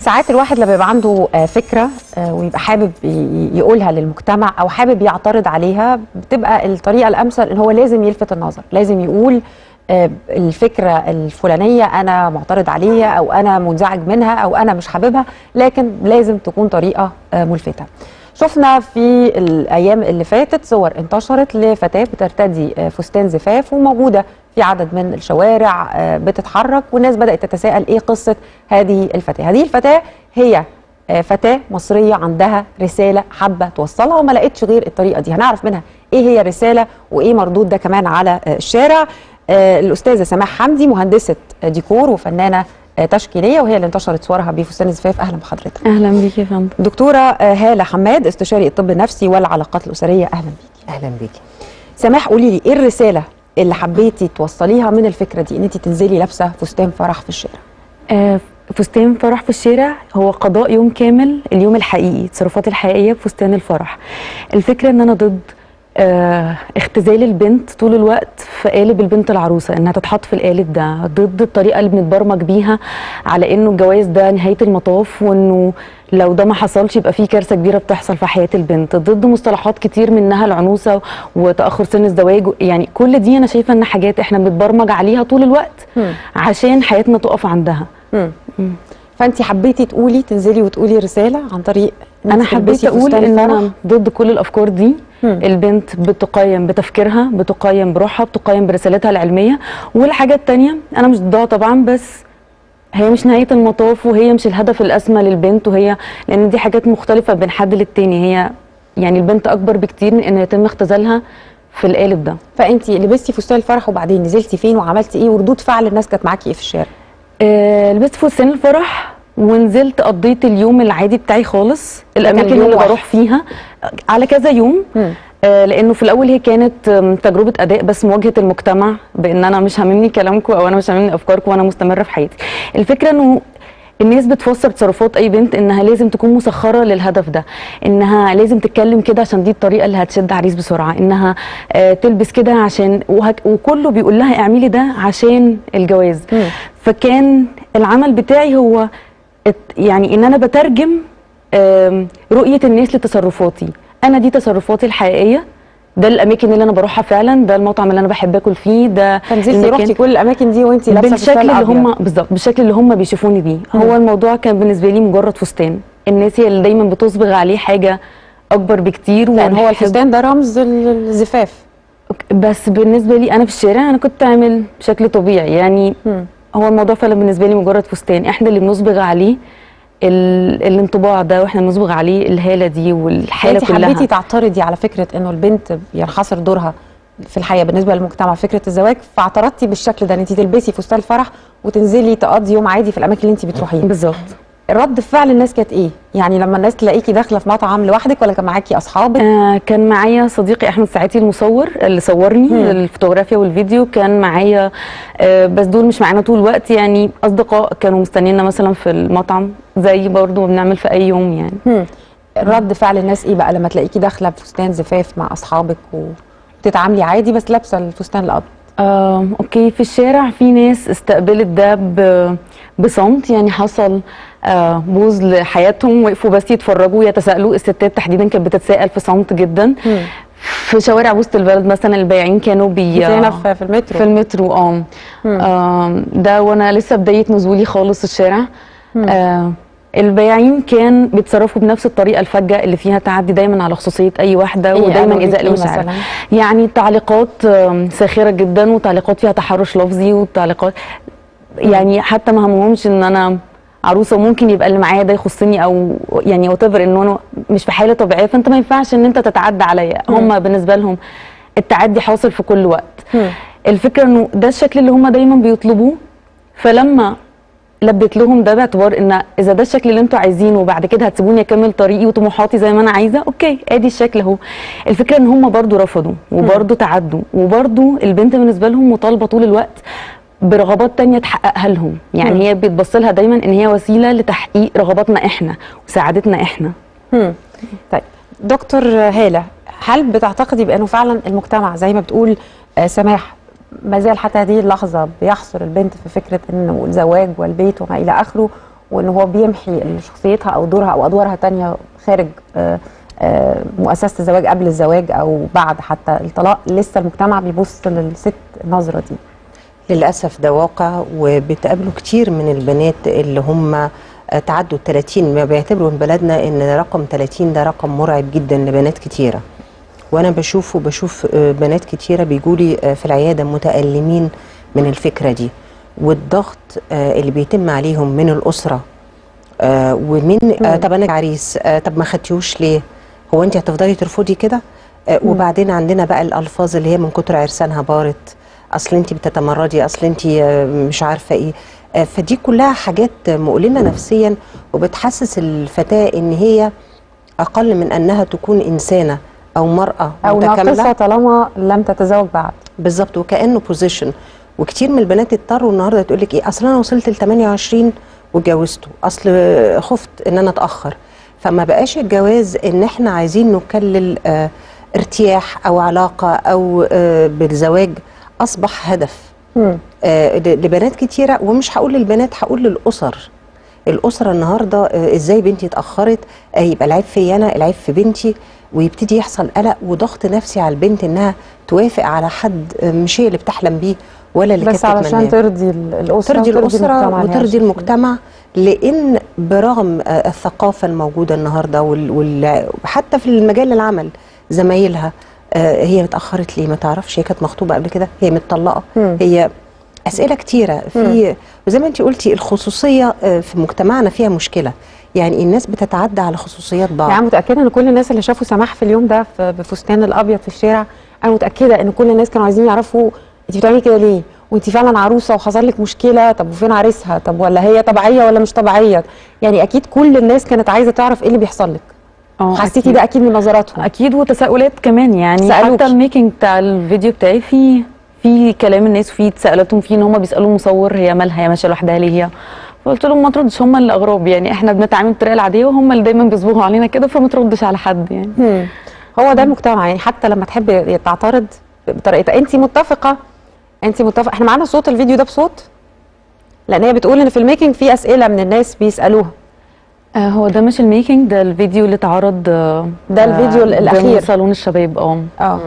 ساعات الواحد لما بيبقى عنده آه، فكره آه، ويبقى حابب ي- يقولها للمجتمع او حابب يعترض عليها بتبقى الطريقه الامثل ان هو لازم يلفت النظر لازم يقول آه، الفكره الفلانيه انا معترض عليها او انا منزعج منها او انا مش حاببها لكن لازم تكون طريقه آه، ملفته شفنا في الايام اللي فاتت صور انتشرت لفتاه بترتدي آه، فستان زفاف وموجوده في عدد من الشوارع آه، بتتحرك والناس بدات تتساءل ايه قصه هذه الفتاه هذه الفتاه هي آه، فتاه مصريه عندها رساله حابه توصلها وما لقتش غير الطريقه دي هنعرف منها ايه هي الرساله وايه مردود ده كمان على آه، الشارع آه، الاستاذه سماح حمدي مهندسه آه، ديكور وفنانه آه، تشكيليه وهي اللي انتشرت صورها بفستان زفاف اهلا بحضرتك اهلا بيك يا فندم دكتوره آه، هاله حماد استشاري الطب النفسي والعلاقات الاسريه اهلا بيكي اهلا بيكي سماح قولي لي ايه الرساله اللي حبيتي توصليها من الفكره دي ان انت تنزلي لابسه فستان فرح في الشارع آه فستان فرح في الشارع هو قضاء يوم كامل اليوم الحقيقي التصرفات الحقيقيه في فستان الفرح الفكره ان انا ضد آه اختزال البنت طول الوقت في قالب البنت العروسه انها تتحط في القالب ده ضد الطريقه اللي بنتبرمج بيها على انه الجواز ده نهايه المطاف وانه لو ده ما حصلش يبقى في كارثه كبيره بتحصل في حياه البنت ضد مصطلحات كتير منها العنوسه وتاخر سن الزواج يعني كل دي انا شايفه ان حاجات احنا بنتبرمج عليها طول الوقت مم. عشان حياتنا تقف عندها مم. فانت حبيتي تقولي تنزلي وتقولي رساله عن طريق إن انا أنت حبيت تلبسي اقول فستان ان فرح. انا ضد كل الافكار دي مم. البنت بتقيم بتفكيرها بتقيم بروحها بتقيم برسالتها العلميه والحاجه التانية انا مش ضدها طبعا بس هي مش نهايه المطاف وهي مش الهدف الاسمى للبنت وهي لان دي حاجات مختلفه بين حد للتاني هي يعني البنت اكبر بكتير من ان يتم اختزالها في القالب ده فانت لبستي فستان الفرح وبعدين نزلتي فين وعملتي ايه وردود فعل الناس كانت معاكي ايه في الشارع آه لبست فستان الفرح ونزلت قضيت اليوم العادي بتاعي خالص الاماكن يوم اللي واحد. بروح فيها على كذا يوم مم. آه لانه في الاول هي كانت آم، تجربه اداء بس مواجهه المجتمع بان انا مش هاممني كلامكم او انا مش هاممني افكاركم وانا مستمره في حياتي الفكره انه الناس بتفسر تصرفات اي بنت انها لازم تكون مسخره للهدف ده انها لازم تتكلم كده عشان دي الطريقه اللي هتشد عريس بسرعه انها آه تلبس كده عشان وهك وكله بيقول لها اعملي ده عشان الجواز مم. فكان العمل بتاعي هو ات- يعني ان انا بترجم آم، رؤيه الناس لتصرفاتي انا دي تصرفاتي الحقيقيه ده الاماكن اللي انا بروحها فعلا ده المطعم اللي انا بحب اكل فيه ده فنزلتي المكان- رحتي كل الاماكن دي وانت لابسه بالشكل فستان اللي أبيض. هم بالظبط بالشكل اللي هم بيشوفوني بيه هو الموضوع كان بالنسبه لي مجرد فستان الناس هي اللي دايما بتصبغ عليه حاجه اكبر بكتير لان هو ونحب- الفستان ده رمز ال- الزفاف بس بالنسبه لي انا في الشارع انا كنت اعمل بشكل طبيعي يعني مم. هو الموضوع فعلا بالنسبه لي مجرد فستان احنا اللي بنصبغ عليه ال... الانطباع ده واحنا بنصبغ عليه الهاله دي والحاله انت كلها حبيتي تعترضي على فكره انه البنت ينحصر دورها في الحياه بالنسبه للمجتمع فكره الزواج فاعترضتي بالشكل ده ان انت تلبسي فستان الفرح وتنزلي تقضي يوم عادي في الاماكن اللي انت بتروحيها بالظبط رد فعل الناس كانت ايه يعني لما الناس تلاقيكي داخله في مطعم لوحدك ولا كان معاكي اصحابك آه كان معايا صديقي احمد ساعتي المصور اللي صورني مم. الفوتوغرافيا والفيديو كان معايا آه بس دول مش معانا طول الوقت يعني اصدقاء كانوا مستنينا مثلا في المطعم زي برضو ما بنعمل في اي يوم يعني هم. رد فعل الناس ايه بقى لما تلاقيكي داخله بفستان زفاف مع اصحابك وتتعاملي عادي بس لابسه الفستان الابيض آه، اوكي في الشارع في ناس استقبلت ده ب- بصمت يعني حصل آه بوز لحياتهم وقفوا بس يتفرجوا يتساءلوا الستات تحديدا كانت بتتساءل في صمت جدا في شوارع وسط البلد مثلا البياعين كانوا بي هنا في في المترو في المترو اه آه، ده وانا لسه بدايه نزولي خالص الشارع آه البياعين كان بيتصرفوا بنفس الطريقه الفجه اللي فيها تعدي دايما على خصوصيه اي واحده إيه ودايما قالوا لك ايذاء إيه لمشاعرها مثلاً؟ يعني تعليقات آم، ساخره جدا وتعليقات فيها تحرش لفظي وتعليقات يعني حتى ما همهمش ان انا عروسه وممكن يبقى اللي معايا ده يخصني او يعني يعتبر انه انا مش في حاله طبيعيه فانت ما ينفعش ان انت تتعدى عليا هم بالنسبه لهم التعدي حاصل في كل وقت مم. الفكره انه ده الشكل اللي هم دايما بيطلبوه فلما لبيت لهم ده باعتبار ان اذا ده الشكل اللي انتوا عايزينه وبعد كده هتسيبوني اكمل طريقي وطموحاتي زي ما انا عايزه اوكي ادي الشكل اهو الفكره ان هم برضو رفضوا وبرضو تعدوا وبرضو البنت بالنسبه لهم مطالبه طول الوقت برغبات تانية تحققها لهم يعني مم. هي بتبص لها دايما ان هي وسيله لتحقيق رغباتنا احنا وسعادتنا احنا هم. طيب دكتور هالة هل بتعتقدي بأنه فعلا المجتمع زي ما بتقول آه، سماح ما زال حتى هذه اللحظة بيحصر البنت في فكرة أنه الزواج والبيت وما إلى آخره وان هو بيمحي شخصيتها او دورها او ادوارها تانية خارج آه، آه، مؤسسه الزواج قبل الزواج او بعد حتى الطلاق لسه المجتمع بيبص للست النظره دي للأسف ده واقع وبتقابلوا كتير من البنات اللي هم تعدوا ال 30 ما بيعتبروا في بلدنا ان رقم 30 ده رقم مرعب جدا لبنات كتيره وانا بشوف وبشوف آه، بنات كتيره بيجولي آه، في العياده متالمين من الفكره دي والضغط آه، اللي بيتم عليهم من الاسره آه، ومن آه، طب انا عريس آه، طب ما خدتيهوش ليه هو انت هتفضلي ترفضي كده آه، وبعدين عندنا بقى الالفاظ اللي هي من كتر عرسانها بارت اصل انت بتتمردي اصل انت آه، مش عارفه ايه آه، فدي كلها حاجات مؤلمه نفسيا وبتحسس الفتاه ان هي اقل من انها تكون انسانه او مراه او ناقصه متكامله طالما لم تتزوج بعد بالظبط وكانه بوزيشن وكتير من البنات اضطروا النهارده تقول لك ايه اصل انا وصلت ل 28 واتجوزته اصل خفت ان انا اتاخر فما بقاش الجواز ان احنا عايزين نكلل آه ارتياح او علاقه او آه بالزواج اصبح هدف مم. آه ل- لبنات كتيره ومش هقول للبنات هقول للاسر الاسره النهارده آه ازاي بنتي اتاخرت آه يبقى العيب فيا انا العيب في بنتي ويبتدي يحصل قلق وضغط نفسي على البنت انها توافق على حد آه مش هي اللي بتحلم بيه ولا اللي بس كانت علشان تتمناه. ترضي ال- الاسره ترضي وترضي الاسره المجتمع اللي هي وترضي عايشة فيه. المجتمع لان برغم آه، الثقافه الموجوده النهارده وال- وال- وحتى في المجال العمل زمايلها آه، هي اتاخرت ليه ما تعرفش هي كانت مخطوبه قبل كده هي متطلقه مم. هي اسئله كتيره في وزي ما انت قلتي الخصوصيه آه، في مجتمعنا فيها مشكله يعني الناس بتتعدى على خصوصيات بعض يعني متاكده ان كل الناس اللي شافوا سماح في اليوم ده في بفستان الابيض في الشارع انا متاكده ان كل الناس كانوا عايزين يعرفوا انت بتعملي كده ليه وانت فعلا عروسه وحصل لك مشكله طب وفين عريسها طب ولا هي طبيعيه ولا مش طبيعيه يعني اكيد كل الناس كانت عايزه تعرف ايه اللي بيحصل لك اه حسيتي أكيد. ده اكيد من نظراتهم اكيد وتساؤلات كمان يعني سألوكي. حتى الميكنج بتاع الفيديو بتاعي في في كلام الناس فيه تساؤلاتهم فيه ان هم بيسالوا المصور هي مالها هي ماشيه لوحدها ليه هي فقلت لهم ما تردش هم اللي اغراب يعني احنا بنتعامل بالطريقه العاديه وهم اللي دايما بيصبغوا علينا كده فما تردش على حد يعني مم. هو ده المجتمع يعني حتى لما تحب تعترض بطريقتها انت متفقه انت متفقه احنا معانا صوت الفيديو ده بصوت لان هي بتقول ان في الميكنج في اسئله من الناس بيسالوها آه هو ده مش الميكنج ده الفيديو اللي اتعرض آه ده الفيديو آه، الأخير. ضمن صالون الشباب اه اه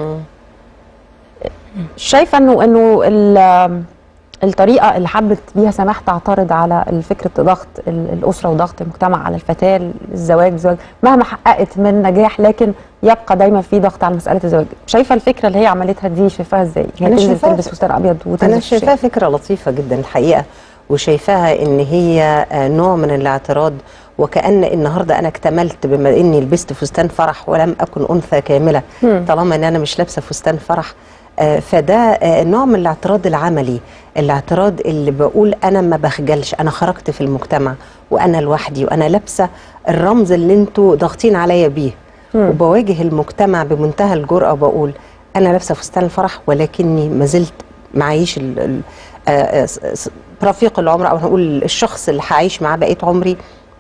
شايفه انه انه ال- الطريقه اللي حبت بيها سماح تعترض على فكره ضغط ال- الاسره وضغط المجتمع على الفتاه الزواج الزواج مهما حققت من نجاح لكن يبقى دايما في ضغط على مساله الزواج شايفه الفكره اللي هي عملتها دي شايفاها ازاي هي أنا تنزل شايفاها تلبس فستان ابيض وتنزل انا في الشارع. شايفاها فكره لطيفه جدا الحقيقه وشايفاها ان هي آه، نوع من الاعتراض وكأن النهارده انا اكتملت بما اني لبست فستان فرح ولم اكن انثى كامله مم. طالما ان انا مش لابسه فستان فرح آه، فده آه، نوع من الاعتراض العملي الاعتراض اللي بقول انا ما بخجلش انا خرجت في المجتمع وانا لوحدي وانا لابسه الرمز اللي انتوا ضاغطين عليا بيه مم. وبواجه المجتمع بمنتهى الجرأة وبقول أنا لابسة فستان الفرح ولكني ما زلت معيش ال- ال- آه، آه، س- س- رفيق العمر أو هنقول الشخص اللي هعيش معاه بقية عمري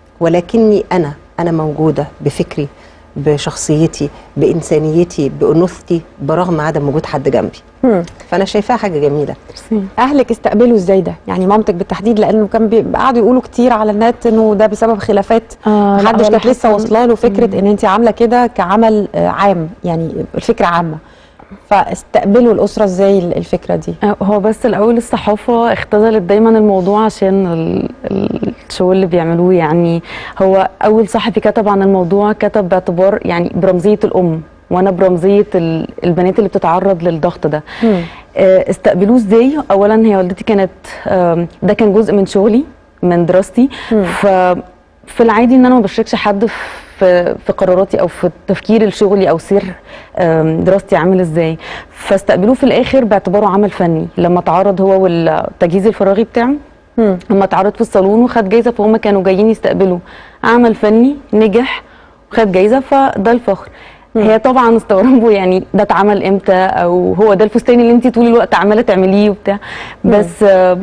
ولكني أنا أنا موجودة بفكري بشخصيتي بإنسانيتي بأنوثتي برغم عدم وجود حد جنبي مم. فأنا شايفاها حاجة جميلة اهلك استقبلوا ازاي ده يعني مامتك بالتحديد لانه كان بي- قعدوا يقولوا كتير على النت انه ده بسبب خلافات آه، لا، محدش ولا كانت لسه حصل. واصله له فكره ان انت عامله كده كعمل آه، عام يعني الفكره عامه فاستقبلوا الاسره ازاي ال- الفكره دي آه، هو بس الاول الصحافه اختزلت دايما الموضوع عشان ال- ال- الشو اللي بيعملوه يعني هو اول صحفي كتب عن الموضوع كتب باعتبار يعني برمزيه الام وانا برمزيه ال- البنات اللي بتتعرض للضغط ده مم. آه، استقبلوه ازاي اولا هي والدتي كانت آم، ده كان جزء من شغلي من دراستي مم. ففي العادي ان انا ما بشاركش حد في في قراراتي او في تفكير الشغلي او سير آم، دراستي عامل ازاي فاستقبلوه في الاخر باعتباره عمل فني لما تعرض هو والتجهيز الفراغي بتاعه مم. لما اتعرض في الصالون وخد جايزه فهم كانوا جايين يستقبلوا عمل فني نجح وخد جايزه فده الفخر هي طبعا استغربوا يعني ده اتعمل امتى او هو ده الفستان اللي انت طول الوقت عماله تعمليه وبتاع بس آه،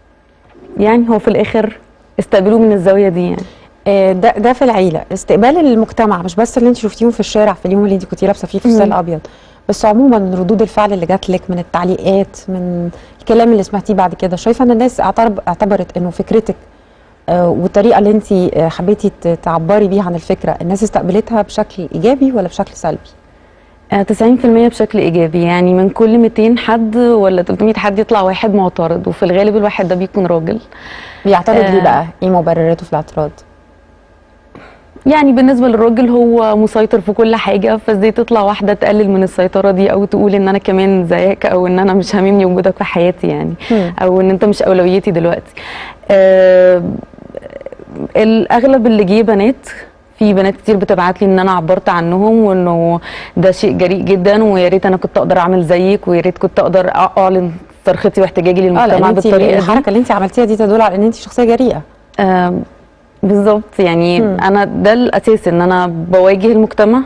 يعني هو في الاخر استقبلوه من الزاويه دي يعني آه، ده ده في العيله استقبال المجتمع مش بس اللي انت شفتيهم في الشارع في اليوم اللي انت كنتي لابسه فيه فستان ابيض بس عموما ردود الفعل اللي جات لك من التعليقات من الكلام اللي سمعتيه بعد كده شايفه ان الناس اعترب اعتبرت انه فكرتك آه، والطريقه اللي انت آه، حبيتي ت- تعبري بيها عن الفكره الناس استقبلتها بشكل ايجابي ولا بشكل سلبي آه، 90% بشكل ايجابي يعني من كل 200 حد ولا 300 حد يطلع واحد معترض وفي الغالب الواحد ده بيكون راجل بيعترض ليه آه. بقى ايه مبرراته في الاعتراض يعني بالنسبه للراجل هو مسيطر في كل حاجه فازاي تطلع واحده تقلل من السيطره دي او تقول ان انا كمان زيك او ان انا مش هاممني وجودك في حياتي يعني مم. او ان انت مش اولويتي دلوقتي آه الاغلب اللي جه بنات في بنات كتير بتبعت لي ان انا عبرت عنهم وانه ده شيء جريء جدا ويا ريت انا كنت اقدر اعمل زيك ويا ريت كنت اقدر اعلن صرختي واحتجاجي اه لان للمجتمع انت بالطريقه دي الحركه اللي انت عملتيها دي تدل على ان انت شخصيه جريئه آم، بالظبط يعني مم. انا ده الاساس ان انا بواجه المجتمع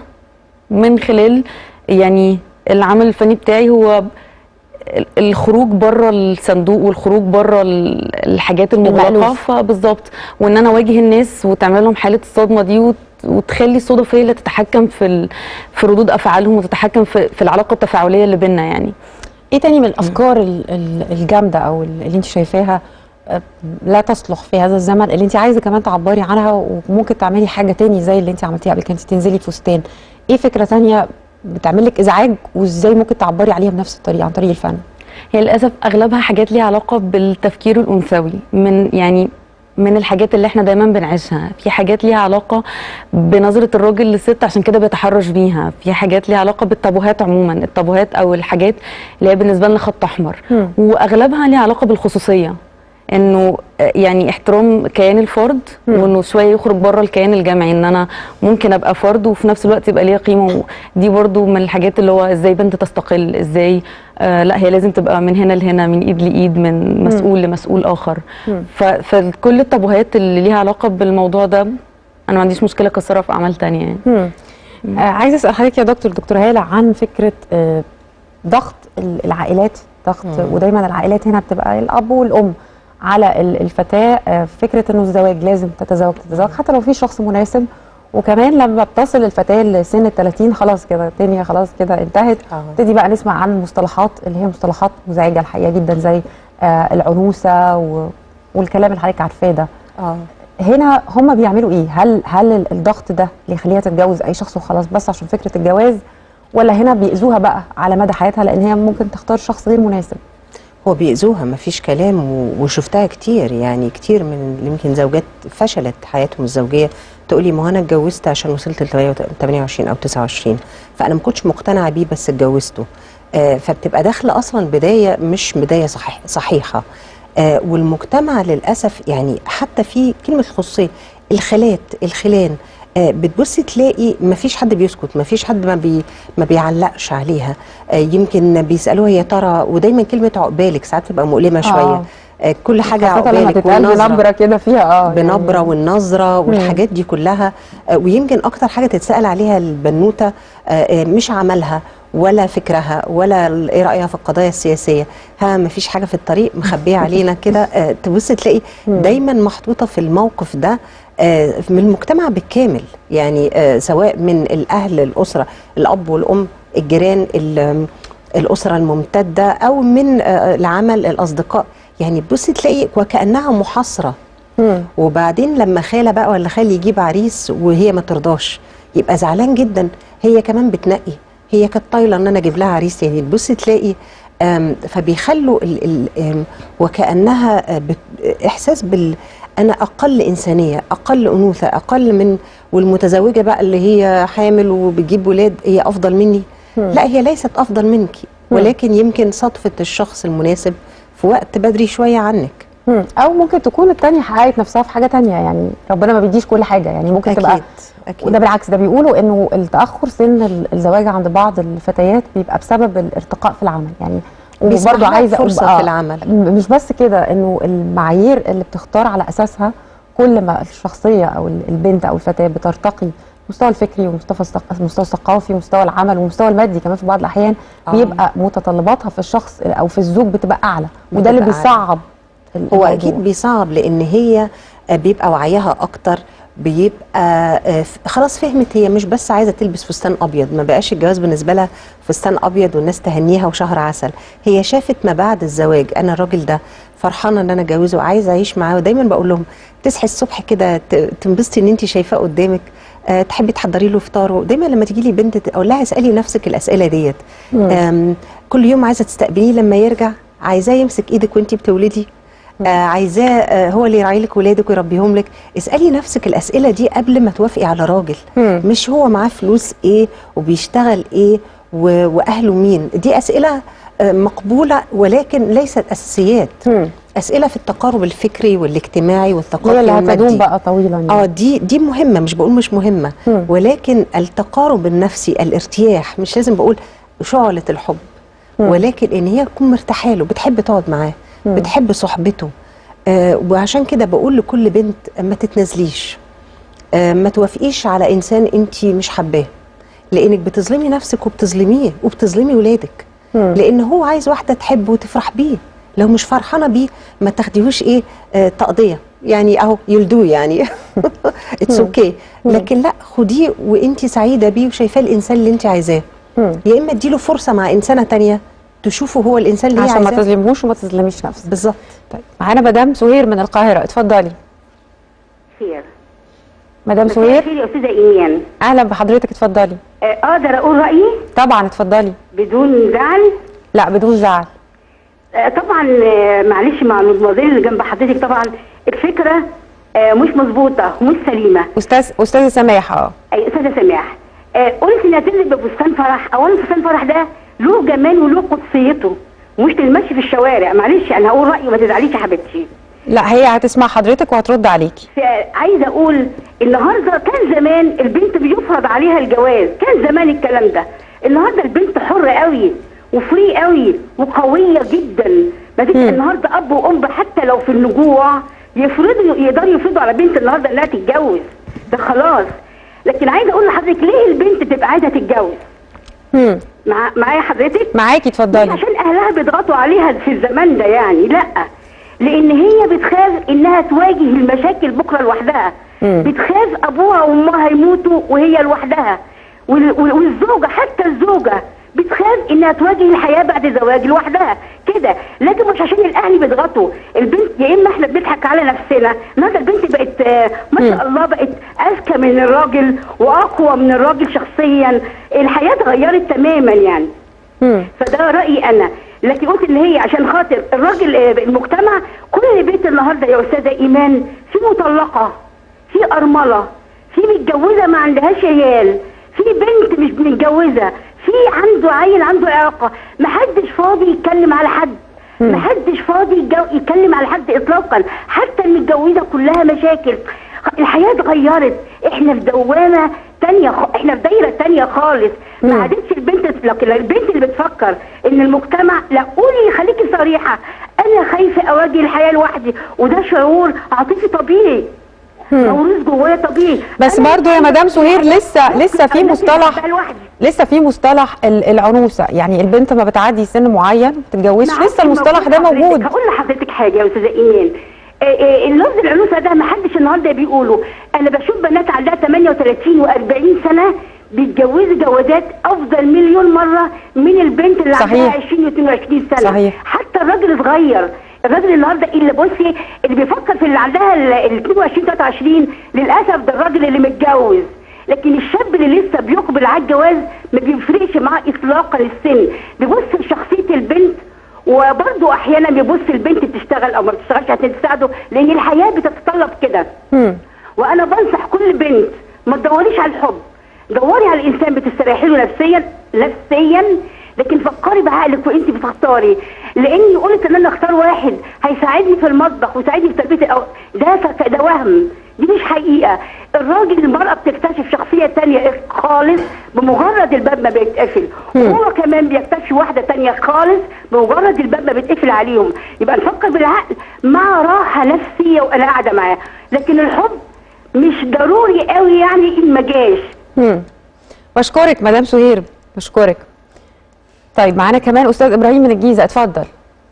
من خلال يعني العمل الفني بتاعي هو ال- الخروج بره الصندوق والخروج بره ال- الحاجات المغلقه المألوف. فبالظبط وان انا اواجه الناس وتعمل لهم حاله الصدمه دي وت- وتخلي الصدف هي اللي تتحكم في ال... في ردود افعالهم وتتحكم في, في العلاقه التفاعليه اللي بينا يعني ايه تاني من الافكار ال- ال- الجامده او ال- اللي انت شايفاها آه، لا تصلح في هذا الزمن اللي انت عايزه كمان تعبري عنها وممكن تعملي حاجه تاني زي اللي انت عملتيها قبل كده انت تنزلي بفستان ايه فكره تانية بتعمل لك ازعاج وازاي ممكن تعبري عليها بنفس الطريقه عن طريق الفن هي للاسف اغلبها حاجات ليها علاقه بالتفكير الانثوي من يعني من الحاجات اللي احنا دايما بنعيشها في حاجات ليها علاقه بنظره الراجل للست عشان كده بيتحرش بيها في حاجات ليها علاقه بالتابوهات عموما التابوهات او الحاجات اللي هي بالنسبه لنا خط احمر مم. واغلبها ليها علاقه بالخصوصيه انه آه، يعني احترام كيان الفرد مم. وانه شويه يخرج بره الكيان الجمعي ان انا ممكن ابقى فرد وفي نفس الوقت يبقى ليا قيمه ودي برضو من الحاجات اللي هو ازاي بنت تستقل ازاي آه لا هي لازم تبقى من هنا لهنا من ايد لايد من مسؤول لمسؤول اخر مم. ف- فكل التابوهات اللي ليها علاقه بالموضوع ده انا ما عنديش مشكله اكسرها في اعمال تانية يعني مم. آه عايزه اسال حضرتك يا دكتور دكتور هاله عن فكره آه ضغط ال- العائلات ضغط مم. ودايما العائلات هنا بتبقى الاب والام على ال- الفتاه آه فكره انه الزواج لازم تتزوج تتزوج حتى لو في شخص مناسب وكمان لما بتصل الفتاه لسن ال 30 خلاص كده الدنيا خلاص كده انتهت آه. نبتدي بقى نسمع عن مصطلحات اللي هي مصطلحات مزعجه الحقيقه جدا زي آه العنوسه و... والكلام اللي حضرتك عارفاه ده اه هنا هم بيعملوا ايه؟ هل هل ال- الضغط ده اللي يخليها تتجوز اي شخص وخلاص بس عشان فكره الجواز ولا هنا بيأذوها بقى على مدى حياتها لان هي ممكن تختار شخص غير مناسب؟ هو بيأذوها مفيش كلام و- وشفتها كتير يعني كتير من يمكن زوجات فشلت حياتهم الزوجيه تقولي ما هو انا اتجوزت عشان وصلت ل 28 او 29 فانا ما كنتش مقتنعه بيه بس اتجوزته آه فبتبقى داخله اصلا بدايه مش بدايه صحيح صحيحه آه والمجتمع للاسف يعني حتى في كلمه الخصوصيه الخالات الخلان آه، بتبصي تلاقي ما فيش حد بيسكت ما فيش حد ما بي ما بيعلقش عليها آه، يمكن بيسالوها يا ترى ودايما كلمه عقبالك ساعات تبقى مؤلمه شويه آه، كل حاجه خاصة لما عقبالك تتقال والنظرة. بنبره كده فيها اه بنبره يعني والنظره والحاجات دي كلها آه، ويمكن اكتر حاجه تتسال عليها البنوته آه، آه، مش عملها ولا فكرها ولا ال- ايه رايها في القضايا السياسيه ها ما فيش حاجه في الطريق مخبيه علينا كده آه، تبص تلاقي دايما محطوطه في الموقف ده آه، من المجتمع بالكامل يعني آه، سواء من الاهل الاسره الاب والام الجيران ال- الاسره الممتده او من آه، العمل الاصدقاء يعني تبصي تلاقي وكانها محاصره مم. وبعدين لما خاله بقى ولا خالي يجيب عريس وهي ما ترضاش يبقى زعلان جدا هي كمان بتنقي هي كانت طايله ان انا اجيب لها عريس يعني تبص تلاقي آم، فبيخلوا ال ال آم، وكانها آه، بت- احساس بال انا اقل انسانيه اقل انوثه اقل من والمتزوجه بقى اللي هي حامل وبتجيب ولاد هي افضل مني لا هي ليست افضل منك ولكن يمكن صدفه الشخص المناسب في وقت بدري شويه عنك مم. او ممكن تكون التانية حققت نفسها في حاجه تانية يعني ربنا ما بيديش كل حاجه يعني ممكن تبقى اكيد اكيد وده بالعكس ده بيقولوا انه التاخر سن ال- الزواج عند بعض الفتيات بيبقى بسبب الارتقاء في العمل يعني بيسمح وبرضه لها عايزه أقول فرصة بقى- في العمل. م- مش بس كده انه المعايير اللي بتختار على اساسها كل ما الشخصيه او ال- البنت او الفتاه بترتقي المستوى الفكري والمستوى الثق- المستوى الثقافي ومستوى العمل والمستوى المادي كمان في بعض الاحيان آه. بيبقى متطلباتها في الشخص او في الزوج بتبقى اعلى وده اللي بتبقى أعلى. بيصعب هو الموضوع. اكيد بيصعب لان هي آه، بيبقى وعيها اكتر بيبقى آه، ف- خلاص فهمت هي مش بس عايزه تلبس فستان ابيض ما بقاش الجواز بالنسبه لها فستان ابيض والناس تهنيها وشهر عسل هي شافت ما بعد الزواج انا الراجل ده فرحانه ان انا اتجوزه وعايزه اعيش معاه ودايما بقول لهم تصحي الصبح كده ت- تنبسطي ان انت شايفاه قدامك أه تحبي تحضري له فطاره دايما لما تيجي لي بنت ت- اقول لها اسالي نفسك الاسئله ديت أم، كل يوم عايزه تستقبليه لما يرجع عايزاه يمسك ايدك وانت بتولدي آه عايزاه آه هو اللي يراعي لك ولادك ويربيهم لك اسالي نفسك الاسئله دي قبل ما توافقي على راجل مم. مش هو معاه فلوس ايه وبيشتغل ايه و- واهله مين دي اسئله آه، مقبوله ولكن ليست اساسيات مم. اسئله في التقارب الفكري والاجتماعي والثقافي هي اللي هتدوم والمادي. بقى طويلا يعني. اه دي دي مهمه مش بقول مش مهمه مم. ولكن التقارب النفسي الارتياح مش لازم بقول شعله الحب ولكن ان هي تكون مرتاحه له بتحب تقعد معاه بتحب صحبته آه وعشان كده بقول لكل بنت ما تتنازليش آه ما توافقيش على انسان انت مش حباه لانك بتظلمي نفسك وبتظلميه وبتظلمي ولادك لان هو عايز واحده تحبه وتفرح بيه لو مش فرحانه بيه ما تاخديهوش ايه آه تقضيه يعني اهو يلدوه يعني اتس اوكي لكن لا خديه وانت سعيده بيه وشايفاه الانسان اللي انت عايزاه يا اما اديله فرصه مع انسانه تانية تشوفه هو الانسان اللي هي عشان ما عايزاه تظلمهوش وما تظلميش نفسك بالظبط طيب معانا مدام سهير من القاهره اتفضلي خير مدام مساء سهير الخير يا استاذه ايمان اهلا بحضرتك اتفضلي آه، اقدر اقول رايي طبعا اتفضلي بدون زعل لا بدون زعل آه، طبعا آه، معلش مع المدمزين اللي جنب حضرتك طبعا الفكره آه، مش مظبوطه ومش سليمه استاذ استاذه سماح اه اي استاذه سماح آه، قلت انها تنزل بفستان فرح اولا فستان فرح ده له جمال وله قدسيته مش المشي في الشوارع معلش انا هقول رايي وما تزعليش يا حبيبتي لا هي هتسمع حضرتك وهترد عليكي ف- عايزه اقول النهارده كان زمان البنت بيفرض عليها الجواز كان زمان الكلام ده النهارده البنت حره قوي وفري قوي وقويه جدا ما فيش النهارده اب وام حتى لو في النجوع يفرضوا يقدروا يفرضوا على بنت النهارده انها تتجوز ده خلاص لكن عايزه اقول لحضرتك ليه البنت تبقى عايزه تتجوز هم. مع معايا حضرتك معاكي اتفضلي عشان اهلها بيضغطوا عليها في الزمان ده يعني لا لان هي بتخاف انها تواجه المشاكل بكره لوحدها بتخاف ابوها وامها يموتوا وهي لوحدها وال- وال- والزوجه حتى الزوجه بتخاف انها تواجه الحياه بعد زواج لوحدها كده لكن مش عشان الاهل بيضغطوا البنت يا اما احنا بنضحك على نفسنا النهارده البنت بقت آه، ما شاء الله بقت اذكى من الراجل واقوى من الراجل شخصيا الحياه اتغيرت تماما يعني هم. فده رايي انا لكن قلت ان هي عشان خاطر الراجل آه، المجتمع كل بيت النهارده يا استاذه ايمان في مطلقه في ارمله في متجوزه ما عندهاش عيال في بنت مش متجوزه في عنده عيل عنده اعاقه محدش فاضي يتكلم على حد محدش فاضي يتجو- يتكلم على حد اطلاقا حتى المتجوزه كلها مشاكل الحياه اتغيرت احنا في دوامه تانية خ... احنا في دايره تانية خالص ما عادتش البنت لكن البنت اللي بتفكر ان المجتمع لا قولي خليكي صريحه انا خايفه اواجه الحياه لوحدي وده شعور عاطفي طبيعي موروث جوايا طبيعي بس أنا برضو يا مدام سهير لسه ممكن لسه في أبقى مصطلح أبقى لوحدي لسه في مصطلح ال- العنوسه يعني البنت ما بتعدي سن معين ما تتجوزش معاكي لسه المصطلح ده حضرتك. موجود هقول لحضرتك حاجه يا استاذه ايمان آه، آه، اللفظ العنوسه ده ما حدش النهارده بيقوله انا بشوف بنات عندها 38 و40 سنه بيتجوزوا جوازات افضل مليون مره من البنت اللي صحيح. عندها 20 و 22 سنه صحيح. حتى الراجل اتغير الراجل النهارده اللي بصي اللي بيفكر في اللي عندها ال ال 22 23 للاسف ده الراجل اللي متجوز لكن الشاب اللي لسه بيقبل على الجواز ما بيفرقش معاه اطلاقا السن بيبص لشخصيه البنت وبرضه احيانا بيبص البنت بتشتغل او ما بتشتغلش عشان تساعده لان الحياه بتتطلب كده هم. وانا بنصح كل بنت ما تدوريش على الحب دوري على الانسان بتستريحي له نفسيا نفسيا لكن فكري بعقلك وانت بتختاري لاني قلت ان انا اختار واحد هيساعدني في المطبخ ويساعدني في تربيه الأو... ده فك... ده وهم دي مش حقيقه الراجل المراه بتكتشف شخصيه تانية خالص بمجرد الباب ما بيتقفل وهو كمان بيكتشف واحده تانية خالص بمجرد الباب ما بيتقفل عليهم يبقى نفكر بالعقل مع راحه نفسيه وانا قاعده معاه لكن الحب مش ضروري قوي يعني ان ما جاش هم. بشكرك مدام سهير بشكرك طيب معانا كمان استاذ ابراهيم من الجيزه اتفضل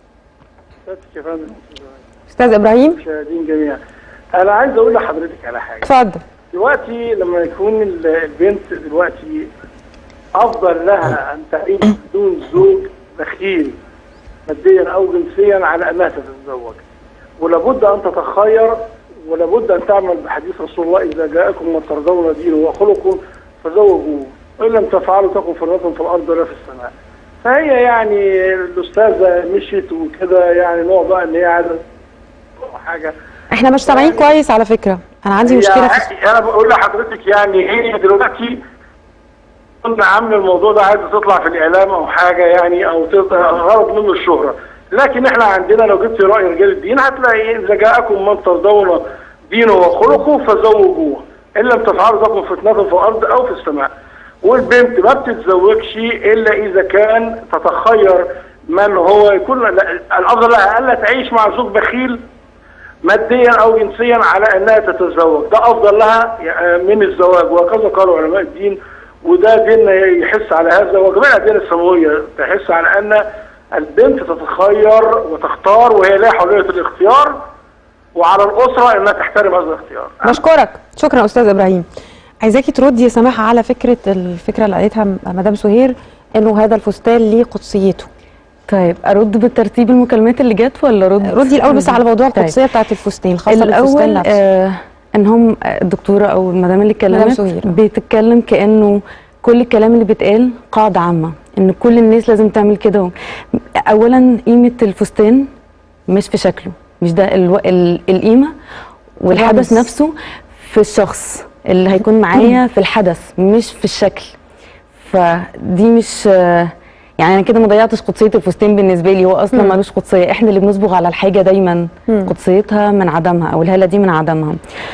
أستاذ كفاية استاذ ابراهيم المشاهدين جميعا أنا عايز أقول لحضرتك على حاجة اتفضل دلوقتي لما يكون ال- البنت دلوقتي أفضل لها أن تعيش بدون زوج بخيل ماديا او جنسيا على انها تتزوج ولابد ان تتخير ولابد ان تعمل بحديث رسول الله اذا جاءكم من ترضون دينه وخلقه فزوجوه وان لم تفعلوا تكن فرة في الارض ولا في السماء فهي يعني الاستاذه مشيت وكده يعني نوع بقى ان هي عايزه حاجه احنا مش سامعين كويس على فكره انا عندي هي مشكله في ع- انا بقول لحضرتك يعني هي دلوقتي قلنا عامل الموضوع ده عايزه تطلع في الاعلام او حاجه يعني او تط- غرض منه الشهره لكن احنا عندنا لو جبت راي رجال الدين هتلاقي اذا جاءكم من ترضون دينه وخلقه فزوجوه ان لم تفعلوا تكن فتنه في الارض او في السماء والبنت ما بتتزوجش الا اذا كان تتخير من هو يكون لا- الافضل لها الا تعيش مع زوج بخيل ماديا او جنسيا على انها تتزوج ده افضل لها من الزواج وهكذا قالوا علماء الدين وده ديننا يحس على هذا وجميع الاديان السماويه تحس على ان البنت تتخير وتختار وهي لها حريه الاختيار وعلى الاسره انها تحترم هذا الاختيار بشكرك شكرا استاذ ابراهيم عايزاكي تردي يا سماحه على فكره الفكره اللي قالتها م- مدام سهير انه هذا الفستان ليه قدسيته طيب ارد بالترتيب المكالمات اللي جت ولا ارد ردي الاول بس على موضوع طيب. القدسيه بتاعت الفستان الخاصه بالفستان الاول نفسه آه ان هم آه، الدكتوره او المدام اللي مدام اتكلمت سهير. بتتكلم كانه كل الكلام اللي بيتقال قاعده عامه ان كل الناس لازم تعمل كده اولا قيمه الفستان مش في شكله مش ده الو... ال... القيمه والحدث رمز. نفسه في الشخص اللي هيكون معايا في الحدث مش في الشكل فدي مش آه، يعني انا كده ما ضيعتش قدسيه الفستان بالنسبه لي هو اصلا ملوش قدسيه احنا اللي بنصبغ على الحاجه دايما قدسيتها من عدمها او الهاله دي من عدمها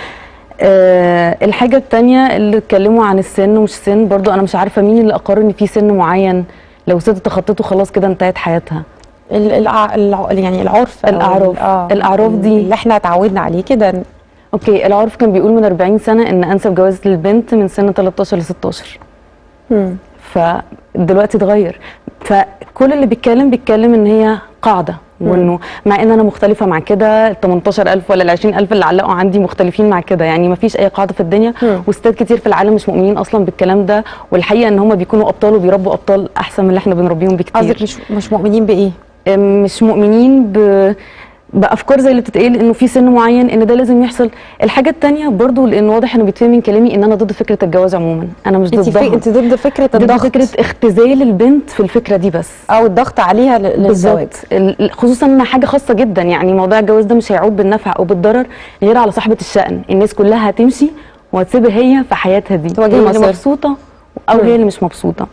أه الحاجه التانية اللي اتكلموا عن السن ومش سن برضو انا مش عارفه مين اللي اقر ان في سن معين لو ست تخطته خلاص كده انتهت حياتها ال- الع... الع... يعني العرف أو الأعراف. ال- الأعراف دي. اللي احنا اتعودنا عليه كده اوكي العرف كان بيقول من 40 سنه ان انسب جواز للبنت من سن 13 ل 16 مم. فدلوقتي اتغير فكل اللي بيتكلم بيتكلم ان هي قاعده وانه مع ان انا مختلفه مع كده ال 18000 ولا ال 20000 اللي علقوا عندي مختلفين مع كده يعني ما فيش اي قاعده في الدنيا وستات كتير في العالم مش مؤمنين اصلا بالكلام ده والحقيقه ان هم بيكونوا ابطال وبيربوا ابطال احسن من اللي احنا بنربيهم بكتير قصدك مش مش مؤمنين بايه؟ مش مؤمنين ب بافكار زي اللي بتتقال انه في سن معين ان ده لازم يحصل الحاجه التانية برضو لان واضح انه بيتفهم من كلامي ان انا ضد فكره الجواز عموما انا مش انت ضدها في... انت ضد فكره ضد الضغط فكره اختزال البنت في الفكره دي بس او الضغط عليها ل- للزواج بالظبط ال- خصوصا انها حاجه خاصه جدا يعني موضوع الجواز ده مش هيعود بالنفع او بالضرر غير على صاحبه الشأن الناس كلها هتمشي وهتسيبها هي في حياتها دي تواجه هي اللي مصير. مبسوطه او هي اللي مش مبسوطه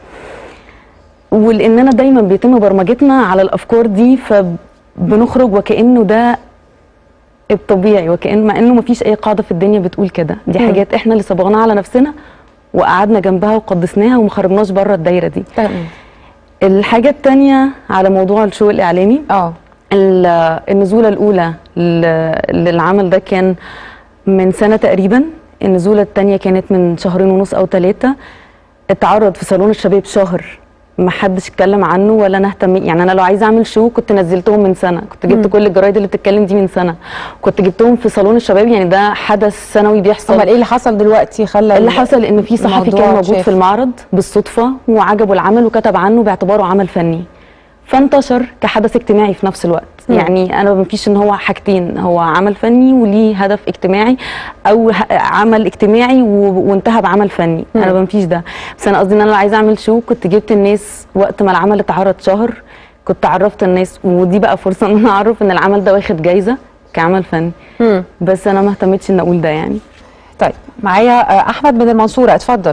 ولاننا دايما بيتم برمجتنا على الافكار دي فبنخرج وكانه ده الطبيعي وكأن مع انه مفيش اي قاعده في الدنيا بتقول كده دي حاجات احنا اللي صبغناها على نفسنا وقعدنا جنبها وقدسناها وما خرجناش بره الدايره دي تمام الحاجه التانية على موضوع الشو الاعلامي اه ال- النزوله الاولى ل- للعمل ده كان من سنه تقريبا النزوله الثانيه كانت من شهرين ونص او ثلاثه اتعرض في صالون الشباب شهر ما حدش اتكلم عنه ولا انا اهتم يعني انا لو عايزه اعمل شو كنت نزلتهم من سنه كنت جبت كل الجرايد اللي بتتكلم دي من سنه كنت جبتهم في صالون الشباب يعني ده حدث سنوي بيحصل امال ايه اللي حصل دلوقتي خلى اللي ال- حصل ان في صحفي الموضوع كان موجود اتشاف؟ في المعرض بالصدفه وعجبه العمل وكتب عنه باعتباره عمل فني فانتشر كحدث اجتماعي في نفس الوقت مم. يعني انا ما فيش ان هو حاجتين هو عمل فني وليه هدف اجتماعي او ه- عمل اجتماعي و- وانتهى بعمل فني مم. انا ما فيش ده بس انا قصدي ان انا لو عايزه اعمل شو كنت جبت الناس وقت ما العمل اتعرض شهر كنت عرفت الناس ودي بقى فرصه ان انا اعرف ان العمل ده واخد جايزه كعمل فني مم. بس انا ما اهتمتش ان اقول ده يعني طيب معايا آه، احمد من المنصوره اتفضل